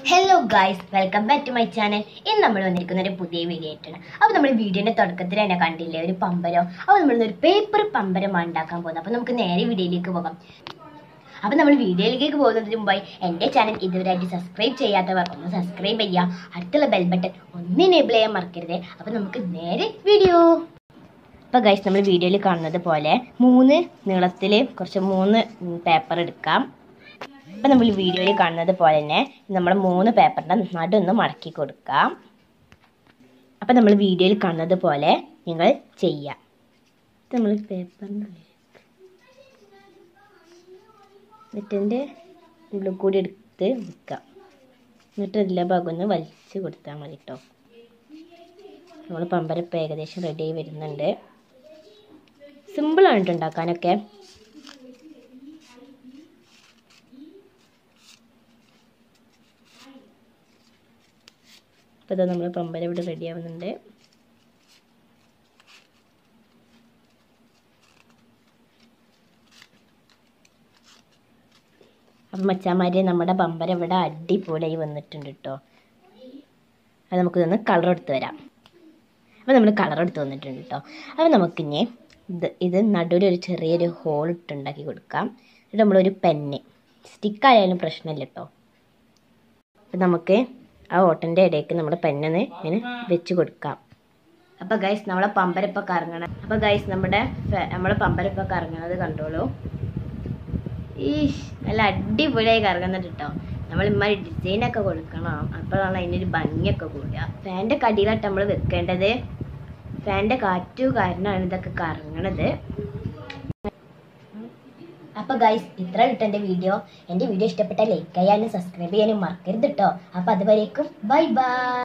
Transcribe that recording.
hello guys welcome back to my channel ഇന്ന് നമ്മൾ വന്നിരിക്കുന്ന ഒരു പുതിയ വീഡിയോ ആയിട്ടാണ് അപ്പോൾ നമ്മൾ വീഡിയോന്റെ തുടക്കത്തിൽ തന്നെ കണ്ടില്ലേ ഒരു പമ്പരം അപ്പോൾ നമ്മൾ ഒരു പേപ്പർ പമ്പരമാണ് ഉണ്ടാക്കാൻ പോകുന്നത് അപ്പോൾ നമുക്ക് നേരെ വീഡിയോയിലേക്ക് പോകാം അപ്പോൾ നമ്മൾ വീഡിയോയിലേക്ക് പോകുന്നതിന് മുമ്പായി എൻ്റെ ചാനൽ ഇതുവരെയായിട്ട് സബ്സ്ക്രൈബ് ചെയ്യാത്തവർ ഒന്ന് സബ്സ്ക്രൈബ് ചെയ്യുക അടുത്തുള്ള ബെൽ ബട്ടൺ ഒന്ന് എനേബിൾ ചെയ്യാൻ മറക്കരുത് അപ്പോൾ നമുക്ക് നേരെ വീഡിയോ അപ്പോൾ ഗൈസ് നമ്മൾ വീഡിയോയിൽ കാണുന്നത് പോലെ മൂന്ന് നീളത്തിൽ കുറച്ച് മൂന്ന് പേപ്പർ എടുക്കാം അപ്പം നമ്മൾ വീഡിയോയിൽ കാണുന്നത് പോലെ തന്നെ നമ്മൾ മൂന്ന് പേപ്പറിൻ്റെ നടുന്ന് മടക്കി കൊടുക്കാം അപ്പം നമ്മൾ വീഡിയോയിൽ കാണുന്നത് പോലെ നിങ്ങൾ ചെയ്യാം ഇത് നമ്മൾ പേപ്പറിൻ്റെ എന്നിട്ടിൻ്റെ ഉള്ളിൽ കൂടി എടുത്ത് വെക്കാം എന്നിട്ട് എല്ലാ ഭാഗം ഒന്ന് വലിച്ച് കൊടുത്താൽ മതി കേട്ടോ നമ്മൾ പമ്പരപ്പ് ഏകദേശം റെഡി ആയി വരുന്നുണ്ട് സിമ്പിളാണ് കേട്ടോ ഉണ്ടാക്കാനൊക്കെ അപ്പോൾ ഇതാ നമ്മൾ പമ്പര ഇവിടെ റെഡി ആവുന്നുണ്ട് അപ്പം മച്ചാമാരി നമ്മുടെ പമ്പര ഇവിടെ അടിപൊളിയായി വന്നിട്ടുണ്ട് കേട്ടോ അത് നമുക്ക് ഇതൊന്ന് കളർ എടുത്ത് വരാം അപ്പോൾ നമ്മൾ കളർ എടുത്ത് വന്നിട്ടുണ്ട് കേട്ടോ അപ്പോൾ നമുക്കിനി ഇത് ഇത് നടുവിൽ ഒരു ചെറിയൊരു ഹോൾ ഇട്ടുണ്ടാക്കി കൊടുക്കാം എന്നിട്ട് നമ്മളൊരു പെന്ന് സ്റ്റിക്കായാലും പ്രശ്നമില്ല കേട്ടോ അപ്പം നമുക്ക് ആ ഓട്ടൻ്റെ ഇടയ്ക്ക് നമ്മുടെ പെണ്ണിന് ഇങ്ങനെ വെച്ച് കൊടുക്കാം അപ്പോൾ ഗൈസ് നമ്മളെ പമ്പരപ്പ കറങ്ങണം അപ്പോൾ ഗൈസ് നമ്മുടെ ഫെ- നമ്മളെ പമ്പരപ്പ കറങ്ങണത് കണ്ടോളൂ ഈ നല്ല അടിപൊളിയായി കറങ്ങുന്നുണ്ട് കേട്ടോ നമ്മൾ ഇമ്മാതിരി ഡിസൈനൊക്കെ കൊടുക്കണം അപ്പോഴാണ് അതിനൊരു ഭംഗിയൊക്കെ കൂടുക ഫാൻ്റെ കടിയിലായിട്ട് നമ്മൾ വെക്കേണ്ടത് ഫാൻ്റെ കാറ്റു കാരണമാണ് ഇതൊക്കെ കറങ്ങണത് അപ്പൊ ഗൈസ് ഇത്ര കിട്ടും എൻ്റെ വീഡിയോ എൻ്റെ വീഡിയോ ഇഷ്ടപ്പെട്ടാൽ ലൈക്ക് ചെയ്യാനും സബ്സ്ക്രൈബ് ചെയ്യാനും മറക്കരുത് കേട്ടോ അപ്പൊ അതുവരേക്കും ബൈ ബൈ